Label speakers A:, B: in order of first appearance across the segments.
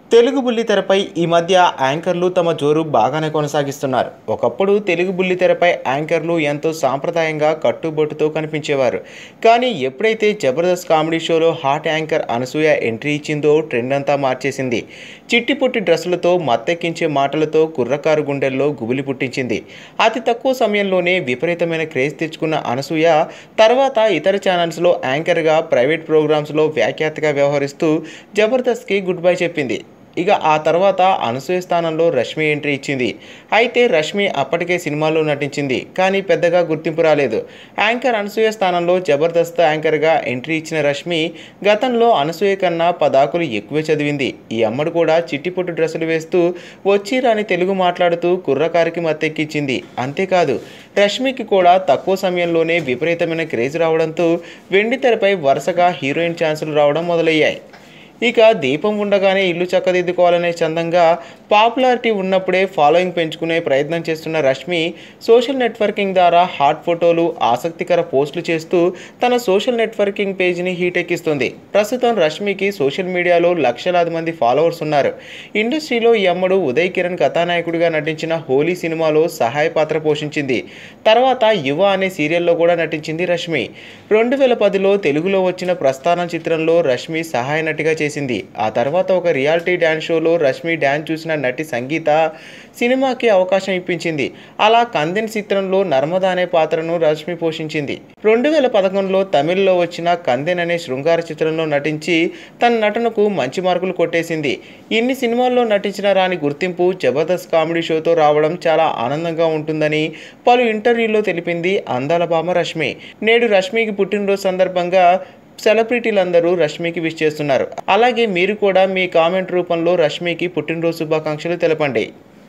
A: తెలుగు బుల్లితెరపై ఈ మధ్య యాంకర్లు తమ జోరు బాగానే కొనసాగిస్తున్నారు ఒకప్పుడు తెలుగు బుల్లితెరపై యాంకర్లు ఎంతో సాంప్రదాయంగా కట్టుబొట్టుతో కనిపించేవారు కానీ ఎప్పుడైతే జబర్దస్త్ కామెడీ షోలో హాట్ యాంకర్ అనసూయ ఎంట్రీ ఇచ్చిందో ట్రెండ్ అంతా మార్చేసింది చిట్టి పొట్టి డ్రెస్సులతో మత్తెక్కించే మాటలతో కుర్రకారు గుండెల్లో గుబులి పుట్టించింది అతి తక్కువ సమయంలోనే విపరీతమైన క్రేజ్ తెచ్చుకున్న అనసూయ తర్వాత ఇతర ఛానల్స్లో యాంకర్గా ప్రైవేట్ ప్రోగ్రామ్స్లో వ్యాఖ్యాతగా వ్యవహరిస్తూ జబర్దస్త్కి గుడ్ బై చెప్పింది ఇక ఆ తర్వాత అనసూయ స్థానంలో రష్మి ఎంట్రీ ఇచ్చింది అయితే రష్మి అప్పటికే సినిమాల్లో నటించింది కానీ పెద్దగా గుర్తింపు రాలేదు యాంకర్ అనసూయ స్థానంలో జబర్దస్త్ యాంకర్గా ఎంట్రీ ఇచ్చిన రష్మి గతంలో అనసూయ కన్నా పదాకులు ఎక్కువే చదివింది ఈ అమ్మడు కూడా చిట్టిపొట్టు డ్రెస్సులు వేస్తూ వచ్చి రాని తెలుగు మాట్లాడుతూ కుర్రకారికి మత్తెక్కించింది అంతేకాదు రష్మికి కూడా తక్కువ సమయంలోనే విపరీతమైన క్రేజ్ రావడంతో వెండి తెరపై వరుసగా హీరోయిన్ ఛాన్సులు రావడం మొదలయ్యాయి ఇక దీపం ఉండగానే ఇల్లు చక్కదిద్దుకోవాలనే చందంగా పాపులారిటీ ఉన్నప్పుడే ఫాలోయింగ్ పెంచుకునే ప్రయత్నం చేస్తున్న రష్మి సోషల్ నెట్వర్కింగ్ ద్వారా హాట్ ఫోటోలు ఆసక్తికర పోస్టులు చేస్తూ తన సోషల్ నెట్వర్కింగ్ పేజ్ని హీట్ ఎక్కిస్తుంది ప్రస్తుతం రష్మికి సోషల్ మీడియాలో లక్షలాది మంది ఫాలోవర్స్ ఉన్నారు ఇండస్ట్రీలో ఈ అమ్మడు ఉదయ్ కిరణ్ కథానాయకుడిగా నటించిన హోలీ సినిమాలో సహాయ పాత్ర పోషించింది తర్వాత యువ అనే సీరియల్లో కూడా నటించింది రష్మి రెండు వేల పదిలో తెలుగులో వచ్చిన ప్రస్థానం చిత్రంలో రష్మి సహాయ నటిగా చేసింది ఆ తర్వాత ఒక రియాలిటీ డ్యాన్స్ షోలో రష్మి డ్యాన్స్ చూసిన నటి సంగీత సినిమాకి అవకాశం ఇప్పించింది అలా కందెన్ చిత్రంలో నర్మద అనే పాత్రను రష్మి పోషించింది రెండు వేల పదకొండులో తమిళ్లో వచ్చిన కందెన్ అనే శృంగార చిత్రంలో నటించి తన నటనకు మంచి మార్కులు కొట్టేసింది ఇన్ని సినిమాల్లో నటించిన రాని గుర్తింపు జబర్దస్త్ కామెడీ షోతో రావడం చాలా ఆనందంగా ఉంటుందని పలు ఇంటర్వ్యూల్లో తెలిపింది అందాల భామ రష్మి నేడు రష్మికి పుట్టినరోజు సందర్భంగా సెలబ్రిటీలందరూ రష్మికి విష్ చేస్తున్నారు అలాగే మీరు కూడా మీ కామెంట్ రూపంలో రష్మికి పుట్టినరోజు శుభాకాంక్షలు తెలపండి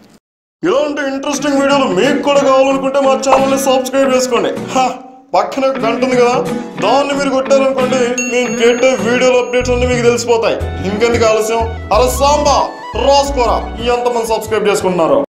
B: ఇలాంటి ఇంట్రెస్టింగ్ వీడియోలు మీకు కూడా కావాలనుకుంటే మా ఛానల్ని సబ్స్క్రైబ్ చేసుకోండి హా, పక్కన ఒక గంట ఉంది కదా దాన్ని మీరు కొట్టారనుకోండి నేను పెట్టే వీడియోల అప్డేట్స్ అన్ని మీకు తెలిసిపోతాయి ఇంకెందుకు ఆలస్యం అరే సాంబా రాసుకోరా ఎంతమంది సబ్స్క్రైబ్ చేసుకుంటున్నారు